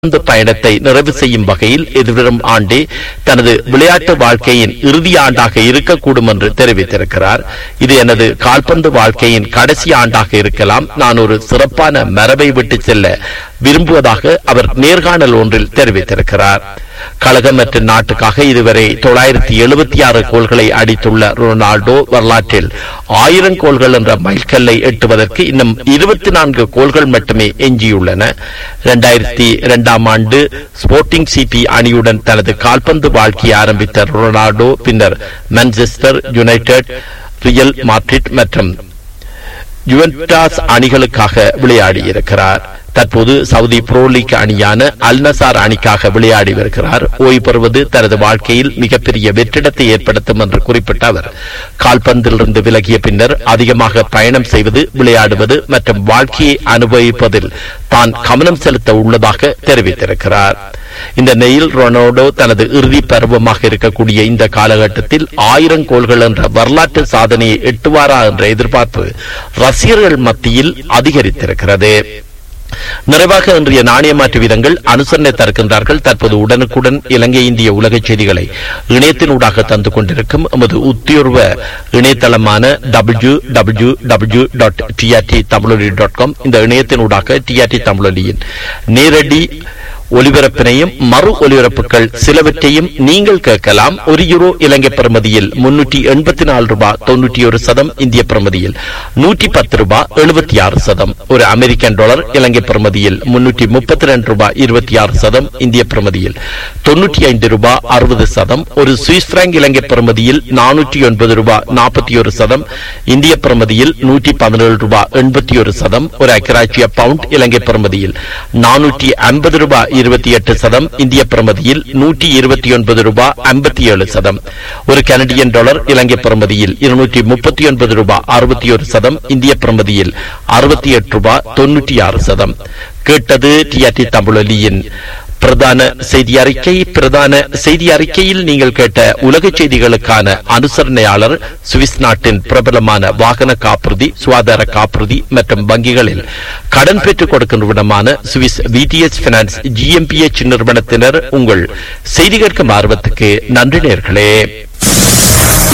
கால்பந்து பயணத்தை நிறைவு செய்யும் வகையில் எதிர்வரும் ஆண்டே தனது விளையாட்டு வாழ்க்கையின் இறுதி ஆண்டாக இருக்கக்கூடும் என்று தெரிவித்திருக்கிறார் இது எனது கால்பந்து வாழ்க்கையின் கடைசி ஆண்டாக இருக்கலாம் நான் ஒரு சிறப்பான மரபை விட்டு செல்ல விரும்புவதாக அவர் நேர்காணல் ஒன்றில் தெரிவித்திருக்கிறார் கழகம் மற்றும் நாட்டுக்காக இதுவரை தொள்ளாயிரத்தி எழுபத்தி ஆறு கோல்களை அடித்துள்ள ரொனால்டோ வரலாற்றில் ஆயிரம் கோல்கள் என்ற மைல்கல்லை எட்டுவதற்கு இன்னும் இருபத்தி நான்கு கோல்கள் மட்டுமே எஞ்சியுள்ளன இரண்டாயிரத்தி இரண்டாம் ஆண்டு ஸ்போர்ட்டிங் சிபி அணியுடன் தனது கால்பந்து வாழ்க்கையை ஆரம்பித்த ரொனால்டோ பின்னர் மான்செஸ்டர் யுனைடெட் ரியல் மாட்ரிட் மற்றும் யுவென்டாஸ் அணிகளுக்காக விளையாடி இருக்கிறார் தற்போது சவுதி புரோ லீக் அணியான அல் நசார் அணிக்காக விளையாடி வருகிறார் ஓய்வு பெறுவது தனது வாழ்க்கையில் மிகப்பெரிய வெற்றிடத்தை ஏற்படுத்தும் என்று குறிப்பிட்ட அவர் கால்பந்திலிருந்து விலகிய பின்னர் அதிகமாக பயணம் செய்வது விளையாடுவது மற்றும் வாழ்க்கையை அனுபவிப்பதில் தான் கவனம் செலுத்த உள்ளதாக தெரிவித்திருக்கிறார் இந்த நெயில் ரொனால்டோ தனது இறுதி பருவமாக இருக்கக்கூடிய இந்த காலகட்டத்தில் ஆயிரம் கோல்கள் என்ற வரலாற்று சாதனையை எட்டுவாரா என்ற எதிர்பார்ப்பு ரசிகர்கள் மத்தியில் அதிகரித்திருக்கிறது நிறைவாக இன்றைய நாணய மாற்று வீதங்கள் அனுசரணை தருகின்றார்கள் தற்போது உடனுக்குடன் இலங்கை இந்திய உலக செய்திகளை இணையத்தினூடாக தந்து கொண்டிருக்கும் எமது உத்தியோர்வ இணையதளமான W W W dot TRT Tamiloli dot com இந்த இணையத்தினூடாக டிஆர்டி தமிழொலியின் நேரடி ஒலிபரப்பினையும் மறு ஒலிபரப்புகள் சிலவற்றையும் நீங்கள் கேட்கலாம் ஒரு யூரோ இலங்கை பிரமதியில் முன்னூற்றி எண்பத்தி நாலு ரூபாய் தொன்னூற்றி ஒரு சதம் இந்திய பிரமதியில் நூற்றி பத்து ரூபாய் எழுபத்தி ஆறு சதம் ஒரு அமெரிக்கன் டாலர் இலங்கை பிரமதியில் முன்னூற்றி முப்பத்தி ரெண்டு ரூபாய் இருபத்தி ஆறு சதம் இந்திய பிரமதியில் தொன்னூற்றி ஐந்து ரூபாய் அறுபது சதம் ஒரு சுவிஸ் பிராங்க் இலங்கை பிரமதியில் நானூற்றி ஒன்பது ரூபாய் நாற்பத்தி ஒரு சதம் இந்திய பிரமதியில் நூற்றி பதினேழு ரூபாய் எண்பத்தி ஒரு சதம் ஒரு அக்கராட்சிய பவுண்ட் இலங்கை பிரமதியில் நானூற்றி ஐம்பது ரூபாய் இருபத்தி எட்டு சதம் இந்திய பிரமதியில் நூற்றி இருபத்தி ஒன்பது ரூபாய் ஐம்பத்தி ஏழு சதம் ஒரு கனடியன் டாலர் இலங்கை பிரமதியில் இருநூற்றி முப்பத்தி ஒன்பது ரூபாய் அறுபத்தி ஒரு சதம் இந்திய பிரமதியில் அறுபத்தி எட்டு ரூபாய் தொன்னூற்றி ஆறு சதம் கேட்டது டிஆர்டி தமிழொலியின் பிரதான செய்தி அறிக்கை பிரதான செய்தி அறிக்கையில் நீங்கள் கேட்ட உலக செய்திகளுக்கான அனுசரணையாளர் சுவிஸ் நாட்டின் பிரபலமான வாகன காப்புறுதி சுகாதார காப்புறுதி மற்றும் வங்கிகளில் கடன் பெற்றுக் கொடுக்கின்ற விடமான சுவிஸ் விடிஎஸ் பினான்ஸ் ஜிஎம்பிஎச் நிறுவனத்தினர் உங்கள் செய்தி கேட்கும் ஆர்வத்துக்கு நன்றி நேர்களே